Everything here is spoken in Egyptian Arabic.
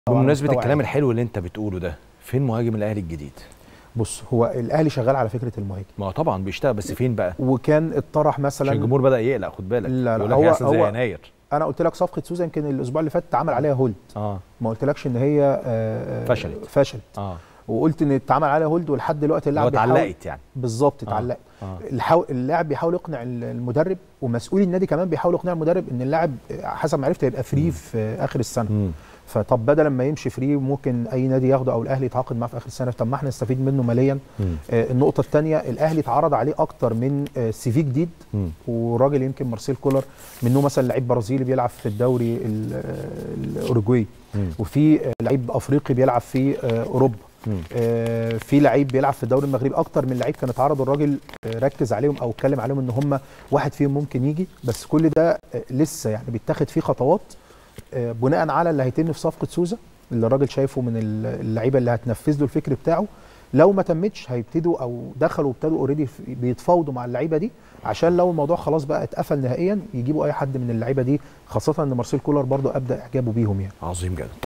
بمناسبه مستوى الكلام عالي. الحلو اللي انت بتقوله ده فين مهاجم الاهلي الجديد بص هو الاهلي شغال على فكره المهاجم ما هو طبعا بيشتغل بس فين بقى وكان اتطرح عشان مثلا الجمهور بدا يقلق خد بالك لا، لا، يقول لك هو- هيحصل زي هو- يناير انا قلت لك صفقه سوزا يمكن الاسبوع اللي فات اتعمل عليها هولد اه ما قلتلكش ان هي آه، آه، فشلت. فشلت اه وقلت ان اتعمل عليها هولد ولحد دلوقتي اللي هو اللاعب بيحاول- اتعلقت يعني بالظبط آه. اتعلقت اه الحاو... اللاعب بيحاول يقنع ال- المدرب ومسؤولي النادي كمان بيحاول يقنع المدرب ان اللاعب حسب ما عرفت هيبقى فري في اخر السنه مم. فطب بدل ما يمشي فري ممكن اي نادي ياخده او الاهلي يتعاقد معاه في اخر السنه طب ما احنا نستفيد منه ماليا مم. آه، النقطه الثانيه الاهلي اتعرض عليه اكتر من آه، سي في جديد مم. وراجل يمكن مارسيل كولر منه مثلا لعيب برازيلي بيلعب في الدوري ال- آه، الاوروجواي مم. وفي آه، لعيب افريقي بيلعب في آه، اوروبا مم. آه، في لعيب بيلعب في الدوري المغربي اكتر من لعيب كان اتعرض الراجل آه، ركز عليهم او اتكلم عليهم ان هم واحد فيهم ممكن يجي بس كل ده آه، لسه يعني بيتاخد فيه خطوات آه، بناء على اللي هيتم في صفقه سوزا اللي الراجل شايفه من ال- اللعيبه اللي هتنفذ له الفكر بتاعه لو ما تمتش هيبتدوا او دخلوا وابتدوا اوريدي بيتفاوضوا مع اللعيبه دي عشان لو الموضوع خلاص بقى اتقفل نهائيا يجيبوا اي حد من اللعيبه دي خاصه ان مارسيل كولر برضو ابدا اعجابه بيهم يعني عظيم جدا